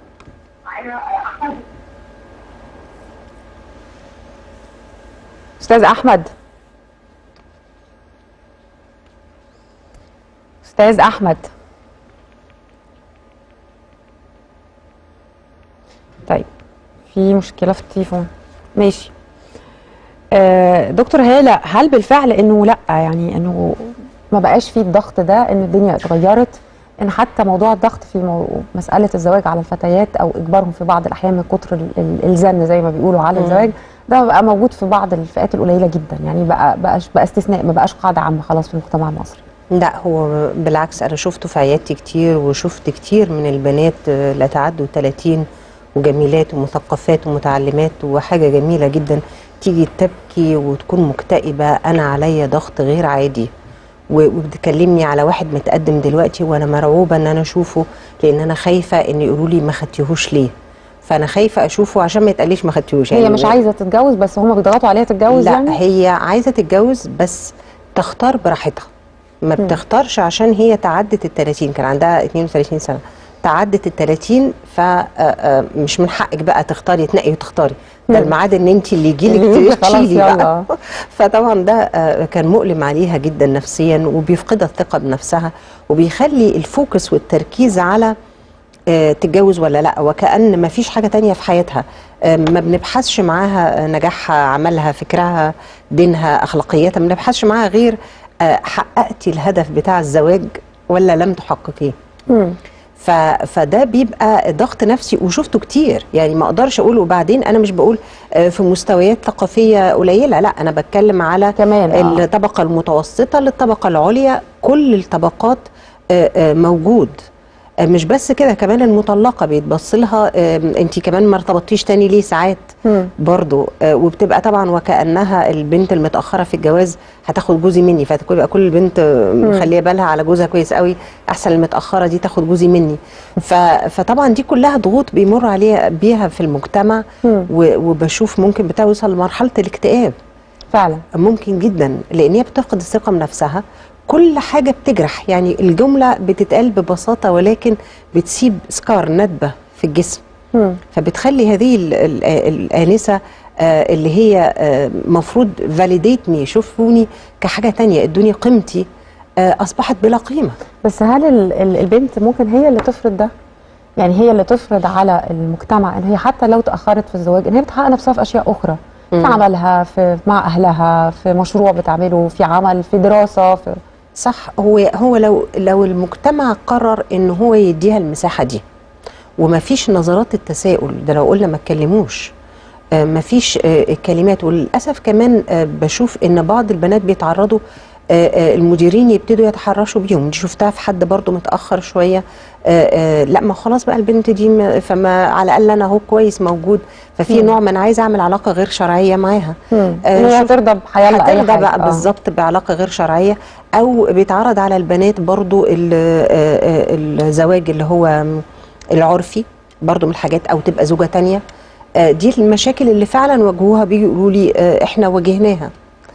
استاذ احمد استاذ احمد طيب في مشكله في التليفون ماشي آه، دكتور هاله هل بالفعل انه لا يعني انه ما بقاش فيه الضغط ده ان الدنيا اتغيرت ان حتى موضوع الضغط في مو... مساله الزواج على الفتيات او اجبارهم في بعض الاحيان من كتر ال- ال- الزن زي ما بيقولوا على الزواج ده بقى موجود في بعض الفئات القليله جدا يعني بقى بقاش بقى استثناء ما بقاش قاعده عامه خلاص في المجتمع المصري لا هو بالعكس انا شفته في عيادتي كتير وشفت كتير من البنات آه، لا تعدوا 30 وجميلات ومثقفات ومتعلمات وحاجه جميله جدا تيجي تبكي وتكون مكتئبه انا عليا ضغط غير عادي و- وبتكلمني على واحد متقدم دلوقتي وانا مرعوبه ان انا اشوفه لان انا خايفه ان يقولوا لي ما خدتيهوش ليه فانا خايفه اشوفه عشان ما يتقاليش ما خدتيهوش هي مش عايزه تتجوز بس هم بيضغطوا عليها تتجوز لا يعني هي عايزه تتجوز بس تختار براحتها ما بتختارش عشان هي تعدت ال 30 كان عندها 32 سنه تعدت ال 30 فمش من حقك بقى تختاري تنقي وتختاري ده مم. الميعاد ان انت اللي يجي اللي يجي لك خلاص تشيلي يلا. بقى فطبعا ده آه، كان مؤلم عليها جدا نفسيا وبيفقدها الثقه بنفسها وبيخلي الفوكس والتركيز على آه، تتجوز ولا لا وكأن ما فيش حاجة تانية في حياتها آه، ما بنبحثش معاها آه، نجاحها عملها فكرها دينها أخلاقياتها ما بنبحثش معاها غير آه، حققتي الهدف بتاع الزواج ولا لم تحققيه مم. ف... فده بيبقى ضغط نفسي وشفته كتير يعني ما اقدرش اقول وبعدين انا مش بقول آه، في مستويات ثقافيه قليله لا انا بتكلم على كمان، آه. الطبقه المتوسطه للطبقه العليا كل الطبقات آه، آه، موجود آه، مش بس كده كمان المطلقه بيتبص لها انت كمان ما ارتبطتيش تاني ليه ساعات مم. برضو آه، وبتبقى طبعا وكانها البنت المتاخره في الجواز هتاخد جوزي مني فتبقى كل البنت آه، مخليه بالها على جوزها كويس قوي احسن المتاخره دي تاخد جوزي مني ف... فطبعا دي كلها ضغوط بيمر عليها بيها في المجتمع مم. و... وبشوف ممكن بتوصل لمرحله الاكتئاب فعلا ممكن جدا لان هي بتفقد الثقه بنفسها كل حاجه بتجرح يعني الجمله بتتقال ببساطه ولكن بتسيب سكار ندبه في الجسم مم. فبتخلي هذه ال- ال- الآنسة آه، اللي هي آه، مفروض فاليديت مي يشوفوني كحاجة تانية ادوني قيمتي آه، أصبحت بلا قيمة بس هل ال- ال- البنت ممكن هي اللي تفرض ده؟ يعني هي اللي تفرض على المجتمع ان هي حتى لو تاخرت في الزواج ان هي بتحقق نفسها في اشياء اخرى في مم. عملها في مع اهلها في مشروع بتعمله في عمل في دراسه في صح هو هو لو لو المجتمع قرر ان هو يديها المساحة دي وما فيش نظرات التساؤل ده لو قلنا ما اتكلموش آه، ما فيش آه، كلمات وللاسف كمان آه، بشوف ان بعض البنات بيتعرضوا آه، آه، المديرين يبتدوا يتحرشوا بيهم دي شفتها في حد برضو متاخر شويه آه، آه، لا ما خلاص بقى البنت دي ما- فما على الاقل انا اهو كويس موجود ففي نوع من عايز اعمل علاقه غير شرعيه معاها مم. آه، ان هي شوف- هترضى بحياه لاي هترضى حاجه بقى آه. بالظبط بعلاقه غير شرعيه او بيتعرض على البنات برضو ال- آه، آه، الزواج اللي هو العرفي برضو من الحاجات او تبقى زوجه تانية آه، دي المشاكل اللي فعلا واجهوها بيجوا يقولوا لي آه، احنا واجهناها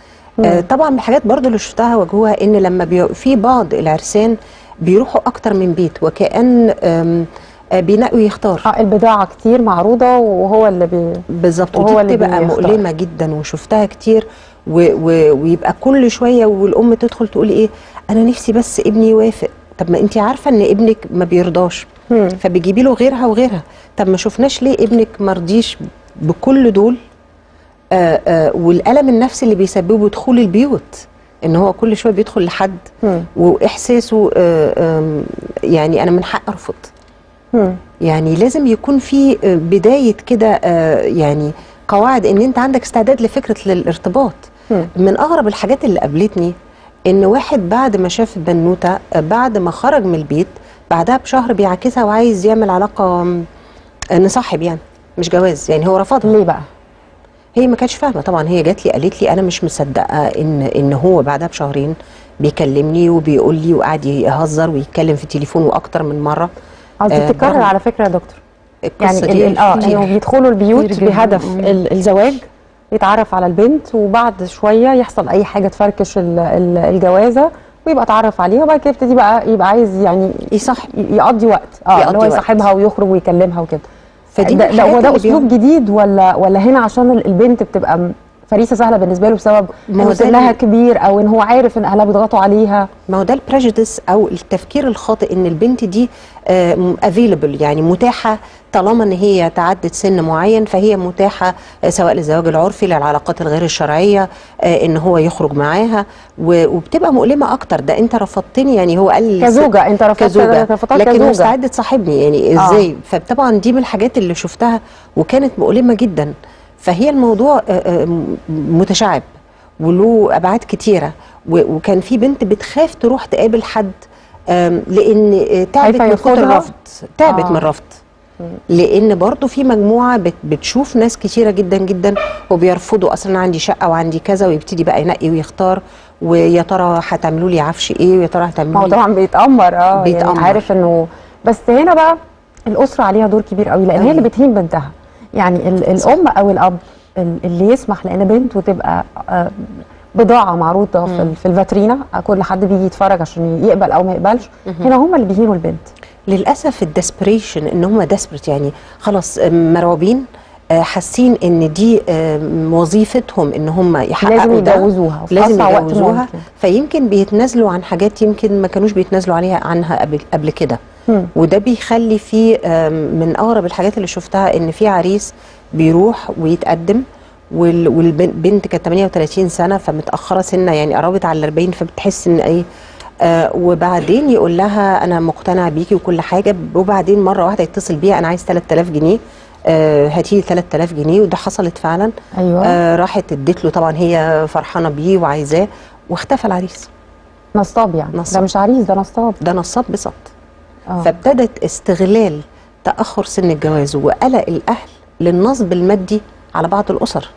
آه، طبعا من الحاجات برضو اللي شفتها واجهوها ان لما بي في بعض العرسان بيروحوا اكتر من بيت وكأن آم، آه، بينقوا يختار آه البضاعه كتير معروضه وهو اللي بي بالظبط وهو ودي اللي بتبقى بيختار. مؤلمه جدا وشفتها كتير و و ويبقى كل شويه والام تدخل تقول ايه انا نفسي بس ابني يوافق طب ما انت عارفه ان ابنك ما بيرضاش مم. فبيجيبي له غيرها وغيرها طب ما شفناش ليه ابنك مرضيش بكل دول آه آه والالم النفسي اللي بيسببه دخول البيوت ان هو كل شويه بيدخل لحد مم. واحساسه آه آم، يعني انا من حق ارفض مم. يعني لازم يكون في آه، بداية كده آه، يعني قواعد ان انت عندك استعداد لفكرة الارتباط مم. من اغرب الحاجات اللي قابلتني ان واحد بعد ما شاف البنوتة آه، بعد ما خرج من البيت بعدها بشهر بيعاكسها وعايز يعمل علاقة آم، آه، نصاحب يعني مش جواز يعني هو رفضها ليه بقى؟ هي ما كانتش فاهمه طبعا هي جات لي قالت لي انا مش مصدقه ان ان هو بعدها بشهرين بيكلمني وبيقول لي وقاعد يهزر ويتكلم في التليفون واكتر من مره قصدي آه، بتتكرر برغم- على فكره يا دكتور يعني القصه ال- دي ال- اه كتير. انه بيدخلوا البيوت كتير جداً. بهدف مم. ال- الزواج يتعرف على البنت وبعد شويه يحصل اي حاجه تفركش ال- ال- الجوازه ويبقى اتعرف عليها وبعد كده يبتدي بقى يبقى عايز يعني يصاحب ي- يقضي وقت اه يقضي اللي هو وقت. يصاحبها ويخرج ويكلمها وكده فدي من ده, ده الحاجات هو ده اللي اسلوب بيهم- جديد ولا ولا هنا عشان ال- البنت بتبقى م- فريسه سهله بالنسبه له بسبب ما هو انه ده سنها اللي- كبير او ان هو عارف ان اهلها بيضغطوا عليها ما هو ده البريجيدس او التفكير الخاطئ ان البنت دي افيلبل يعني متاحه طالما ان هي تعدت سن معين فهي متاحه آه، سواء للزواج العرفي للعلاقات الغير الشرعيه آه، ان هو يخرج معاها و- وبتبقى مؤلمه اكتر ده انت رفضتني يعني هو قال كزوجه انت رفضت كزوجه رفضتها لكن كزوجه مستعد تصاحبني يعني آه. ازاي فطبعا دي من الحاجات اللي شفتها وكانت مؤلمه جدا فهي الموضوع آه، آه، م- متشعب وله ابعاد كتيره و- وكان في بنت بتخاف تروح تقابل حد آم، لان آه، تعبت خايفة من كتر يرفضها؟ الرفض تعبت آه. من الرفض لان برضو في مجموعه بت بتشوف ناس كتيره جدا جدا وبيرفضوا اصلا أنا عندي شقه وعندي كذا ويبتدي بقى ينقي ويختار ويا ترى هتعملوا لي عفش ايه ويا ترى ما هتعملوا هو لي طبعا بيتأمر اه بيتأمر. يعني عارف انه بس هنا بقى الأسرة عليها دور كبير قوي لأن هي اللي بتهين بنتها يعني ال الأم أو الأب ال- اللي يسمح لأن بنته تبقى آه، بضاعة معروضة في, ال- في الفاترينا آه، كل حد بيجي يتفرج عشان يقبل أو ما يقبلش هنا هم اللي بيهينوا البنت للاسف الديسبريشن ان هم ديسبريت يعني خلاص آم، مرعوبين آه، حاسين ان دي آم، وظيفتهم ان هم يحققوا لازم ده. يجوزوها وفي لازم أسرع وقت يجوزوها ممكن. فيمكن بيتنازلوا عن حاجات يمكن ما كانوش بيتنازلوا عليها عنها قبل قبل كده مم. وده بيخلي في آم، من اغرب الحاجات اللي شفتها ان في عريس بيروح ويتقدم وال- والبنت كانت 38 سنه فمتاخره سنه يعني قربت على ال 40 فبتحس ان ايه آه وبعدين يقول لها انا مقتنع بيكي وكل حاجه وبعدين مره واحده يتصل بيها انا عايز 3000 جنيه آه هاتي لي 3000 جنيه وده حصلت فعلا أيوة. آه راحت اديت له طبعا هي فرحانه بيه وعايزاه واختفى العريس نصاب يعني نصاب. ده مش عريس ده نصاب ده نصاب بالظبط آه. فابتدت استغلال تاخر سن الجواز وقلق الاهل للنصب المادي على بعض الاسر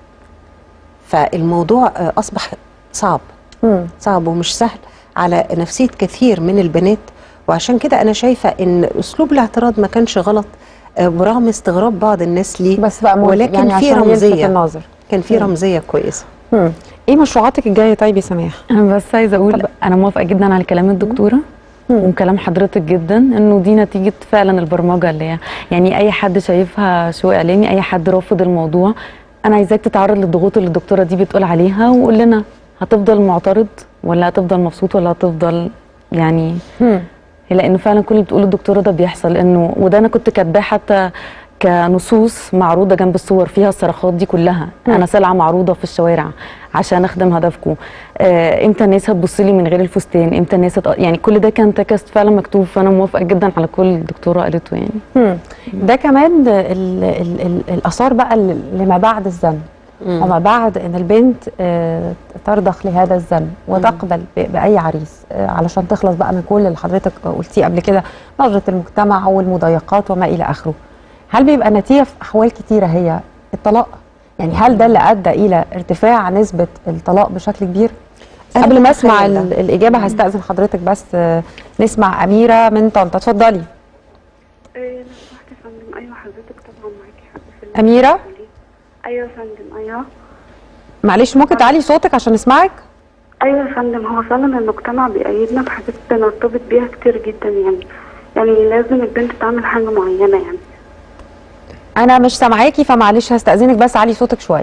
فالموضوع آه، اصبح صعب مم. صعب ومش سهل على نفسيه كثير من البنات وعشان كده انا شايفه ان اسلوب الاعتراض ما كانش غلط آه، برغم استغراب بعض الناس ليه بس بقى ممكن ولكن يعني في عشان يلفت رمزيه النظر كان في رمزيه كويسه مم. ايه مشروعاتك الجايه طيب يا سماح انا بس عايزه اقول انا موافقه جدا على كلام الدكتوره وكلام حضرتك جدا انه دي نتيجه فعلا البرمجه اللي هي يعني اي حد شايفها شو اعلامي اي حد رافض الموضوع انا عايزاك تتعرض للضغوط اللي الدكتوره دي بتقول عليها وقول لنا هتفضل معترض ولا هتفضل مبسوط ولا هتفضل يعني لانه فعلا كل اللي بتقوله الدكتوره ده بيحصل انه وده انا كنت كاتباه حتى كنصوص معروضه جنب الصور فيها الصرخات دي كلها انا سلعه معروضه في الشوارع عشان اخدم هدفكم آه امتى الناس هتبص لي من غير الفستان امتى الناس هت... يعني كل ده كان تكست فعلا مكتوب فانا موافقه جدا على كل الدكتوره قالته يعني مم. ده كمان ال ال ال الاثار بقى ال- لما بعد الذنب وما بعد ان البنت آه، ترضخ لهذا الذنب وتقبل ب- باي عريس آه، علشان تخلص بقى من كل اللي حضرتك قلتيه قبل كده نظره المجتمع والمضايقات وما الى اخره هل بيبقى نتيجه في احوال كتيره هي الطلاق يعني هل ده اللي ادى الى ارتفاع نسبه الطلاق بشكل كبير أنا قبل ما اسمع متخيلة. ال- الاجابه هستاذن حضرتك بس آه، نسمع اميره من طنطا اتفضلي ايه لو سمحت يا فندم ايوه حضرتك طبعا معاكي حق في اللي أميرة؟ بتقوليه. ايوه يا فندم ايوه معلش ممكن تعلي صوتك عشان نسمعك ايوه يا فندم هو فعلا المجتمع بيأيدنا بحاجات بنرتبط بيها كتير جدا يعني يعني لازم البنت تعمل حاجه معينه يعني انا مش سامعاكي فمعلش هستاذنك بس علي صوتك شويه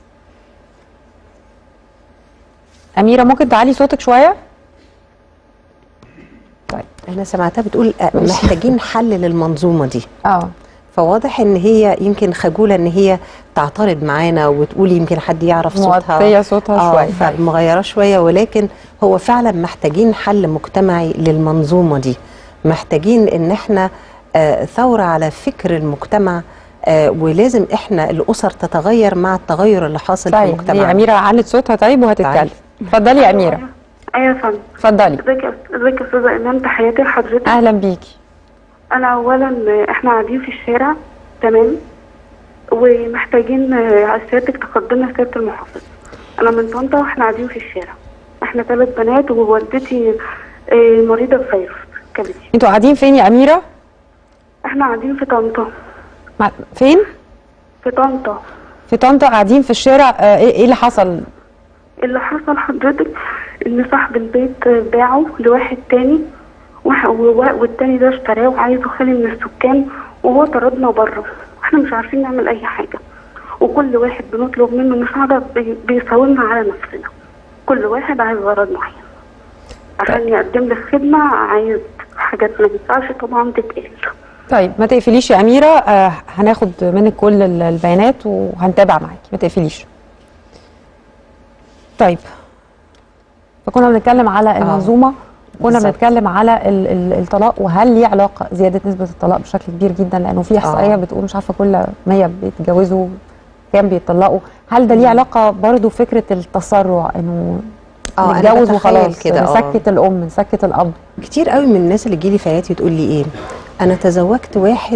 اميره ممكن تعلي صوتك شويه طيب انا سمعتها بتقول آه، ماشي. محتاجين حل للمنظومه دي اه فواضح ان هي يمكن خجوله ان هي تعترض معانا وتقول يمكن حد يعرف صوتها موطية صوتها آه شوية. فمغيره شويه ولكن هو فعلا محتاجين حل مجتمعي للمنظومه دي محتاجين ان احنا آه ثوره على فكر المجتمع آه ولازم احنا الاسر تتغير مع التغير اللي حاصل في طيب المجتمع هي اميره علت صوتها طيب وهتتكلم طيب. اتفضلي يا اميره ايوه يا فندم اتفضلي ازيك يا ازيك يا استاذه ايمان تحياتي لحضرتك اهلا بيكي انا اولا احنا قاعدين في الشارع تمام ومحتاجين آه، سيادتك تقدمنا سياده المحافظ انا من طنطا واحنا قاعدين في الشارع احنا ثلاث بنات ووالدتي آه، مريضه بفيروس كبدي انتوا قاعدين فين يا اميره احنا قاعدين في طنطا مع... فين في طنطا في طنطا قاعدين في الشارع آه، ايه إيه اللي حصل اللي حصل حضرتك ان صاحب البيت باعه لواحد تاني وح- و- والتاني ده اشتراه وعايزه خالي من السكان وهو طردنا بره احنا مش عارفين نعمل اي حاجه وكل واحد بنطلب منه مساعده بي- بيساومنا على نفسنا كل واحد عايز غرض معين عشان يقدم لك خدمه عايز حاجات ما ينفعش طبعا تتقال طيب ما تقفليش يا اميره آه هناخد منك كل ال- البيانات وهنتابع معاكي ما تقفليش طيب فكنا بنتكلم على المنظومه كنا بالظبط. بنتكلم على ال ال الطلاق وهل ليه علاقه زياده نسبه الطلاق بشكل كبير جدا لانه في احصائيه آه. بتقول مش عارفه كل 100 بيتجوزوا كام بيطلقوا هل ده ليه علاقه برضو فكره التسرع انه آه، أنا نتجوز بتخيل وخلاص كده، آه. نسكت الام نسكت الاب كتير قوي من الناس اللي تجيلي في حياتي تقول لي ايه انا تزوجت واحد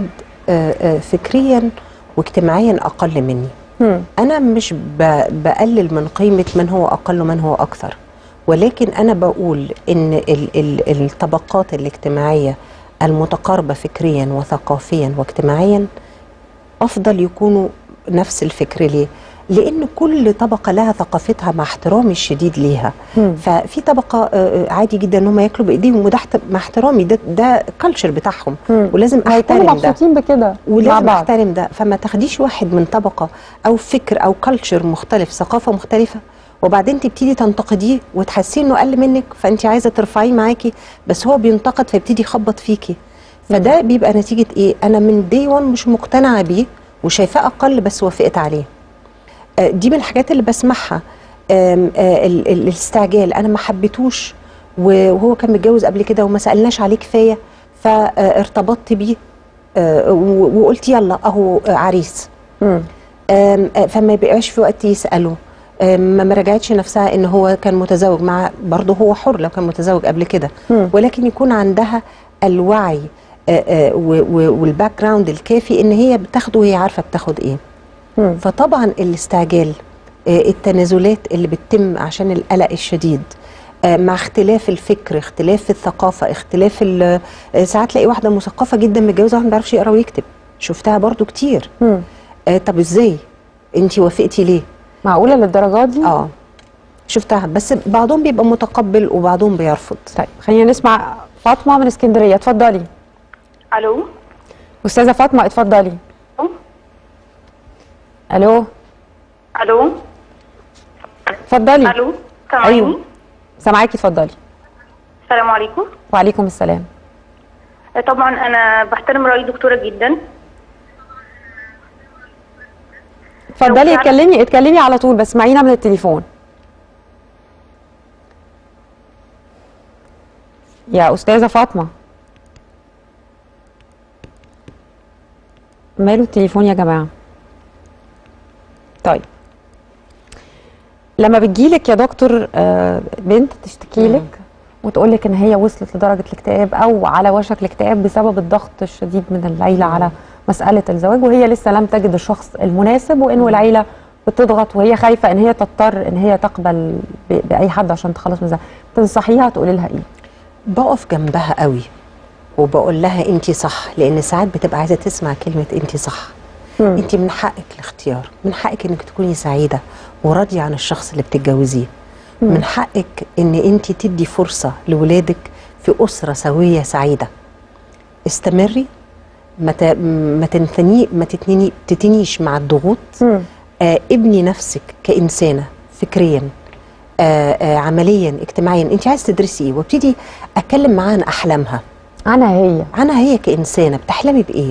آه، آه، فكريا واجتماعيا اقل مني مم. انا مش ب- بقلل من قيمه من هو اقل ومن هو اكثر ولكن انا بقول ان ال ال الطبقات الاجتماعيه المتقاربه فكريا وثقافيا واجتماعيا افضل يكونوا نفس الفكر ليه لان كل طبقه لها ثقافتها مع احترامي الشديد ليها مم. ففي طبقه آه، آه، عادي جدا ان هم ياكلوا بايديهم وده احت- مع احترامي ده ده كلتشر بتاعهم مم. ولازم هيكونوا احترم ده مبسوطين بكده مع ولازم بعض احترم ده فما تاخديش واحد من طبقه او فكر او كلتشر مختلف ثقافه مختلفه وبعدين تبتدي تنتقديه وتحسيه انه اقل منك فانت عايزه ترفعيه معاكي بس هو بينتقد فيبتدي يخبط فيكي فده بيبقى نتيجه ايه انا من دي 1 مش مقتنعه بيه وشايفاه اقل بس وافقت عليه آه، دي من الحاجات اللي بسمعها آم، آه، ال- ال- الاستعجال انا ما حبيتوش و- وهو كان متجوز قبل كده وما سالناش عليه كفايه فارتبطت بيه آه، و- وقلت يلا اهو آه، عريس مم. آم، آه، فما يبقاش في وقت يساله آم، ما ما راجعتش نفسها ان هو كان متزوج مع برضه هو حر لو كان متزوج قبل كده مم. ولكن يكون عندها الوعي آه، آه، و- و- والباك جراوند الكافي ان هي بتاخده وهي عارفه بتاخد ايه مم. فطبعا الاستعجال آه، التنازلات اللي بتتم عشان القلق الشديد آه، مع اختلاف الفكر اختلاف الثقافة اختلاف ال- آه، ساعات تلاقي واحدة مثقفة جدا متجوزة واحد ما بيعرفش يقرا ويكتب شفتها برضو كتير مم. آه، طب ازاي انت وافقتي ليه معقوله للدرجات دي اه شفتها بس بعضهم بيبقى متقبل وبعضهم بيرفض طيب خلينا نسمع فاطمه من اسكندريه اتفضلي الو استاذه فاطمه اتفضلي الو الو اتفضلي الو سامعيني ايوه سامعاكي اتفضلي السلام عليكم وعليكم السلام طبعا انا بحترم راي دكتوره جدا اتفضلي فعلا- اتكلمي اتكلمي على طول بس اسمعينا من التليفون يا استاذه فاطمه ماله التليفون يا جماعه طيب لما بتجيلك يا دكتور آه، بنت تشتكي لك وتقول لك ان هي وصلت لدرجه الاكتئاب او على وشك الاكتئاب بسبب الضغط الشديد من العيله على مساله الزواج وهي لسه لم تجد الشخص المناسب وانه العيله بتضغط وهي خايفه ان هي تضطر ان هي تقبل ب- باي حد عشان تخلص من الزواج تنصحيها تقولي لها ايه؟ بقف جنبها قوي وبقول لها انت صح لان ساعات بتبقى عايزه تسمع كلمه انت صح مم. انت من حقك الاختيار من حقك انك تكوني سعيده وراضيه عن الشخص اللي بتتجوزيه من حقك ان انت تدي فرصه لولادك في اسره سويه سعيده استمري ما ت... ما تنثني ما تتني... تتنيش مع الضغوط مم. آه ابني نفسك كإنسانة فكريا آه آه عمليا اجتماعيا انت عايز تدرسي ايه وابتدي اتكلم معاها عن احلامها عنها هي عنها هي كإنسانة بتحلمي بإيه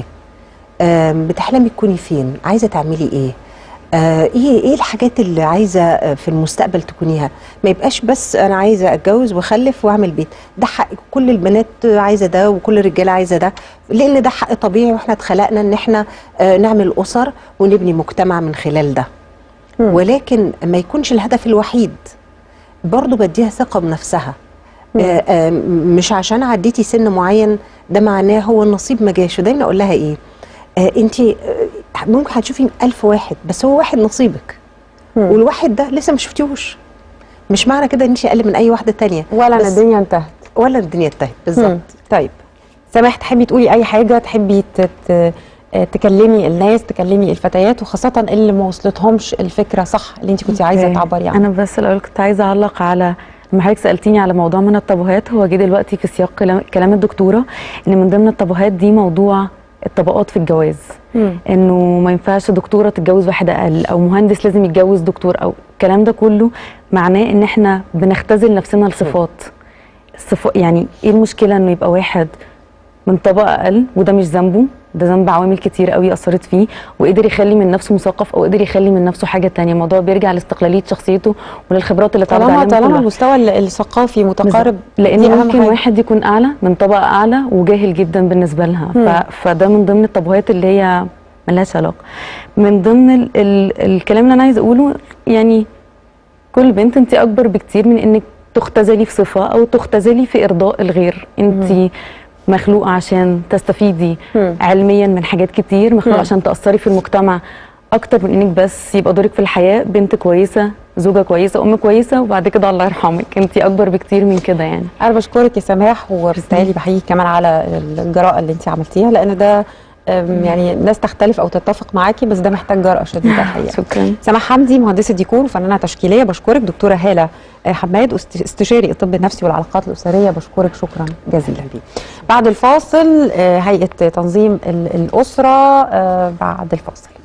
آم، بتحلمي تكوني فين عايزة تعملي إيه آه، ايه ايه الحاجات اللي عايزه آه، في المستقبل تكونيها ما يبقاش بس انا عايزه اتجوز واخلف واعمل بيت ده حق كل البنات عايزه ده وكل الرجاله عايزه ده لان ده حق طبيعي واحنا اتخلقنا ان احنا آه، نعمل اسر ونبني مجتمع من خلال ده مم. ولكن ما يكونش الهدف الوحيد برضو بديها ثقه بنفسها آه، آه، مش عشان عديتي سن معين ده معناه هو النصيب ما جاش ودايما اقول لها ايه آه انت آه ممكن هتشوفي ألف واحد بس هو واحد نصيبك مم. والواحد ده لسه ما شفتيهوش مش معنى كده ان انت اقل من اي واحده تانية ولا ان بس- الدنيا انتهت ولا الدنيا انتهت مم. بالظبط طيب سماح تحبي تقولي اي حاجه تحبي ت- ت- آه، تكلمي الناس تكلمي الفتيات وخاصه اللي ما وصلتهمش الفكره صح اللي انت كنت عايزه أوكي. تعبري عنها انا بس الاول كنت عايزه اعلق على لما حضرتك سالتيني على موضوع من الطبقات هو جه دلوقتي في سياق كلام, كلام الدكتوره ان من ضمن الطبقات دي موضوع الطبقات في الجواز مم. انه ما ينفعش دكتوره تتجوز واحد اقل او مهندس لازم يتجوز دكتور او الكلام ده كله معناه ان احنا بنختزل نفسنا لصفات الصفات يعني ايه المشكله انه يبقى واحد من طبقه اقل وده مش ذنبه ده ذنب عوامل كتير قوي اثرت فيه وقدر يخلي من نفسه مثقف او قدر يخلي من نفسه حاجه تانية الموضوع بيرجع لاستقلاليه شخصيته وللخبرات اللي اتعرض طالما عليها من طالما كل واحد. المستوى ال- الثقافي متقارب دي لان أهم ممكن حاجة. واحد يكون اعلى من طبقه اعلى وجاهل جدا بالنسبه لها مم. ف... فده من ضمن الطبقات اللي هي ملهاش علاقه من ضمن ال... ال... الكلام اللي انا عايزه اقوله يعني كل بنت انت اكبر بكتير من انك تختزلي في صفه او تختزلي في ارضاء الغير انت مخلوقه عشان تستفيدي مم. علميا من حاجات كتير مخلوقه مم. عشان تاثري في المجتمع اكتر من انك بس يبقى دورك في الحياه بنت كويسه زوجه كويسه ام كويسه وبعد كده الله يرحمك انت اكبر بكتير من كده يعني انا بشكرك يا سماح وبالتالي بحييك كمان على الجراءه اللي انت عملتيها لان ده أم، يعني ناس تختلف او تتفق معاكي بس ده محتاج جرأه شديده الحقيقه شكرا سماح حمدي مهندسه ديكور وفنانه تشكيليه بشكرك دكتوره هاله آه، حماد است- استشاري الطب النفسي والعلاقات الاسريه بشكرك شكرا جزيلا بعد الفاصل آه، هيئه تنظيم ال- الاسره آه، بعد الفاصل